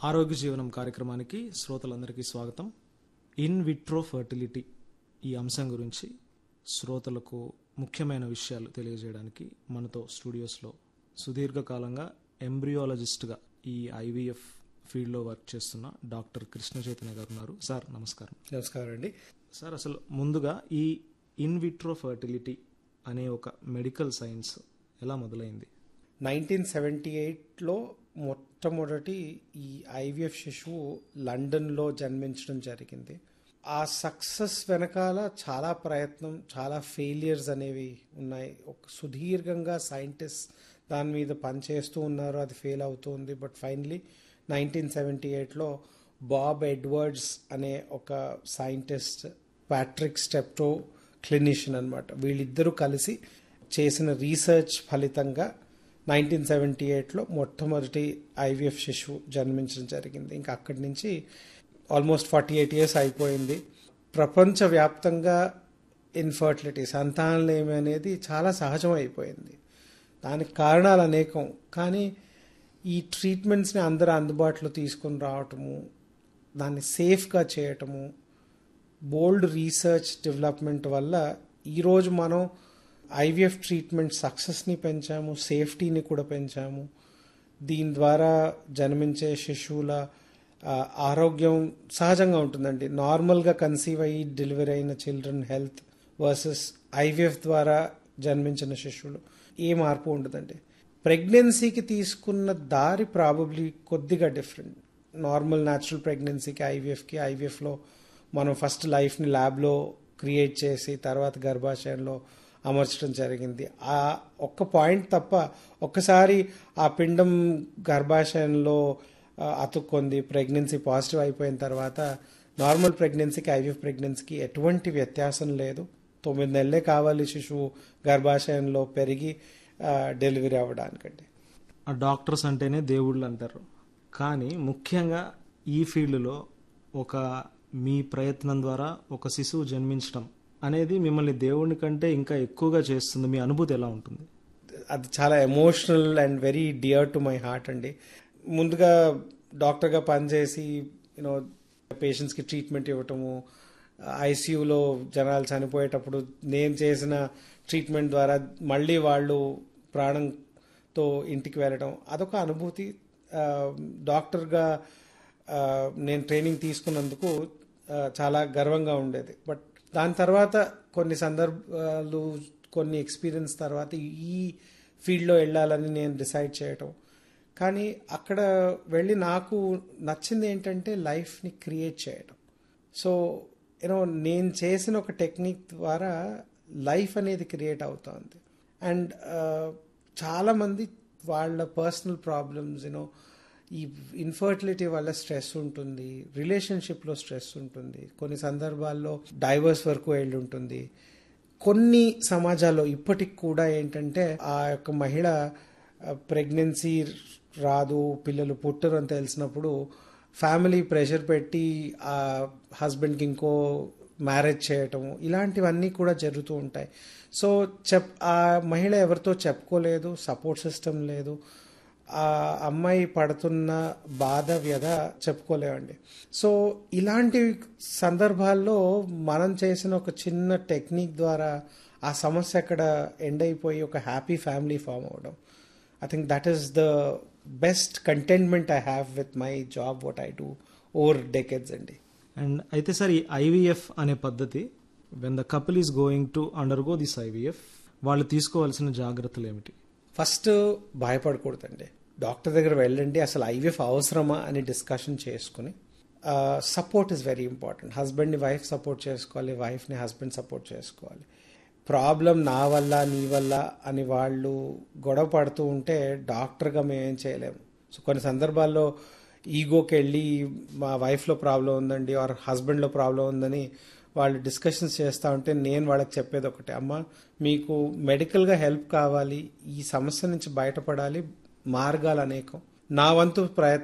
ఆరోగ్య జీవనం కార్యక్రమానికి శ్రోతలందరికీ స్వాగతం ఇన్ విట్రో ఫర్టిలిటీ ఈ అంశం గురించి శ్రోతలకు ముఖ్యమైన విషయాలు తెలియజేయడానికి మనతో స్టూడియోస్లో సుదీర్ఘకాలంగా ఎంబ్రియాలజిస్ట్గా ఈ ఐవీఎఫ్ ఫీల్డ్లో వర్క్ చేస్తున్న డాక్టర్ కృష్ణ చైతన్య గారు ఉన్నారు సార్ నమస్కారం నమస్కారం అండి సార్ అసలు ముందుగా ఈ ఇన్ విట్రో ఫర్టిలిటీ అనే ఒక మెడికల్ సైన్స్ ఎలా మొదలైంది నైన్టీన్ సెవెంటీ ఎయిట్లో మొట్టమొదటి ఈ ఐవిఎఫ్ శిశువు లండన్లో జన్మించడం జరిగింది ఆ సక్సెస్ వెనకాల చాలా ప్రయత్నం చాలా ఫెయిలియర్స్ అనేవి ఉన్నాయి ఒక సుదీర్ఘంగా సైంటిస్ట్ దాని మీద పనిచేస్తూ ఉన్నారు అది ఫెయిల్ అవుతుంది బట్ ఫైనలీ నైన్టీన్ సెవెంటీ ఎయిట్లో బాబ్ ఎడ్వర్డ్స్ అనే ఒక సైంటిస్ట్ ప్యాట్రిక్ స్టెప్టో క్లినిషియన్ అనమాట వీళ్ళిద్దరూ కలిసి చేసిన రీసెర్చ్ ఫలితంగా నైన్టీన్ సెవెంటీ ఎయిట్లో మొట్టమొదటి ఐవీఎఫ్ శిశువు జన్మించడం జరిగింది ఇంకా అక్కడి నుంచి ఆల్మోస్ట్ ఫార్టీ ఎయిట్ ఇయర్స్ అయిపోయింది ప్రపంచవ్యాప్తంగా ఇన్ఫర్టిలిటీ సంతానలేమి అనేది చాలా సహజం అయిపోయింది దానికి కారణాలు అనేకం కానీ ఈ ట్రీట్మెంట్స్ని అందరూ అందుబాటులో తీసుకొని రావటము దాన్ని సేఫ్గా చేయటము బోల్డ్ రీసెర్చ్ డెవలప్మెంట్ వల్ల ఈరోజు మనం ఐవీఎఫ్ ట్రీట్మెంట్ సక్సెస్ని పెంచాము సేఫ్టీని కూడా పెంచాము దీని ద్వారా జన్మించే శిశువుల ఆ, ఆరోగ్యం సహజంగా ఉంటుందండి నార్మల్గా కన్సీవ్ అయ్యి డెలివరీ అయిన చిల్డ్రన్ హెల్త్ వర్సెస్ ఐవీఎఫ్ ద్వారా జన్మించిన శిశువులు ఏ మార్పు ఉండదండి ప్రెగ్నెన్సీకి తీసుకున్న దారి ప్రాబబ్లీ కొద్దిగా డిఫరెంట్ నార్మల్ న్యాచురల్ ప్రెగ్నెన్సీకి ఐవీఎఫ్కి ఐవీఎఫ్లో మనం ఫస్ట్ లైఫ్ని ల్యాబ్లో క్రియేట్ చేసి తర్వాత గర్భాశయంలో అమర్చడం జరిగింది ఆ ఒక్క పాయింట్ తప్ప ఒక్కసారి ఆ పిండం గర్భాశయంలో ఆ, అతుక్కుంది ప్రెగ్నెన్సీ పాజిటివ్ అయిపోయిన తర్వాత నార్మల్ ప్రెగ్నెన్సీకి ఐవీఎఫ్ ప్రెగ్నెన్సీకి ఎటువంటి వ్యత్యాసం లేదు తొమ్మిది నెలలే కావాలి శిశువు గర్భాశయంలో పెరిగి ఆ, డెలివరీ అవ్వడానికండి ఆ డాక్టర్స్ అంటేనే దేవుళ్ళు అంటారు కానీ ముఖ్యంగా ఈ ఫీల్డ్లో ఒక మీ ప్రయత్నం ద్వారా ఒక శిశువు జన్మించడం అనేది మిమ్మల్ని దేవుని కంటే ఇంకా ఎక్కువగా చేస్తుంది మీ అనుభూతి ఎలా ఉంటుంది అది చాలా emotional and very dear to my heart అండి ముందుగా డాక్టర్గా పనిచేసి యూనో పేషెంట్స్కి ట్రీట్మెంట్ ఇవ్వటము ఐసీయూలో జనాలు చనిపోయేటప్పుడు నేను చేసిన ట్రీట్మెంట్ ద్వారా మళ్ళీ వాళ్ళు ప్రాణంతో ఇంటికి వెళ్ళడం అదొక అనుభూతి ఆ, డాక్టర్గా ఆ, నేను ట్రైనింగ్ తీసుకున్నందుకు ఆ, చాలా గర్వంగా ఉండేది బట్ దాని తర్వాత కొన్ని సందర్భాలు కొన్ని ఎక్స్పీరియన్స్ తర్వాత ఈ ఫీల్డ్లో వెళ్ళాలని నేను డిసైడ్ చేయటం కానీ అక్కడ వెళ్ళి నాకు నచ్చింది ఏంటంటే లైఫ్ని క్రియేట్ చేయటం సో యూనో నేను చేసిన ఒక టెక్నిక్ ద్వారా లైఫ్ అనేది క్రియేట్ అవుతుంది అండ్ చాలామంది వాళ్ళ పర్సనల్ ప్రాబ్లమ్స్ యూనో ఈ ఇన్ఫర్టిలిటీ వల్ల స్ట్రెస్ ఉంటుంది రిలేషన్షిప్లో స్ట్రెస్ ఉంటుంది కొన్ని సందర్భాల్లో డైవర్స్ వరకు వెళ్ళి ఉంటుంది కొన్ని సమాజాల్లో ఇప్పటికి కూడా ఏంటంటే ఆ యొక్క మహిళ ప్రెగ్నెన్సీ రాదు పిల్లలు పుట్టరు అని తెలిసినప్పుడు ఫ్యామిలీ ప్రెషర్ పెట్టి ఆ హస్బెండ్కి ఇంకో మ్యారేజ్ చేయటం ఇలాంటివన్నీ కూడా జరుగుతూ ఉంటాయి సో చెప్ ఆ మహిళ ఎవరితో చెప్పుకోలేదు సపోర్ట్ సిస్టమ్ లేదు ఆ అమ్మాయి పడుతున్న బాధ వ్యధ చెప్పుకోలేమండి సో ఇలాంటి సందర్భాల్లో మనం చేసిన ఒక చిన్న టెక్నిక్ ద్వారా ఆ సమస్య అక్కడ ఎండ్ అయిపోయి ఒక హ్యాపీ ఫ్యామిలీ ఫామ్ అవ్వడం I think that is the best contentment I have with my job what I do over decades అండి అండ్ అయితే సార్ ఈ ఐవీఎఫ్ అనే పద్ధతి when the couple is going to undergo this IVF వాళ్ళు తీసుకోవాల్సిన జాగ్రత్తలు ఏమిటి ఫస్ట్ భయపడకూడదండి డాక్టర్ దగ్గర వెళ్ళండి అసలు ఐవీఎఫ్ అవసరమా అని డిస్కషన్ చేసుకుని సపోర్ట్ ఇస్ వెరీ ఇంపార్టెంట్ హస్బెండ్ని వైఫ్ సపోర్ట్ చేసుకోవాలి వైఫ్ని హస్బెండ్ సపోర్ట్ చేసుకోవాలి ప్రాబ్లం నా వల్ల నీ వల్ల అని వాళ్ళు గొడవ పడుతూ ఉంటే డాక్టర్గా మేమేం చేయలేము సో కొన్ని సందర్భాల్లో ఈగోకి వెళ్ళి మా వైఫ్లో ప్రాబ్లం ఉందండి ఆర్ హస్బెండ్లో ప్రాబ్లం ఉందని వాళ్ళు డిస్కషన్స్ చేస్తూ ఉంటే నేను వాళ్ళకి చెప్పేది ఒకటే అమ్మ మీకు మెడికల్గా హెల్ప్ కావాలి ఈ సమస్య నుంచి బయటపడాలి మార్గాలు అనేకం నా వంతు ప్రయత్నం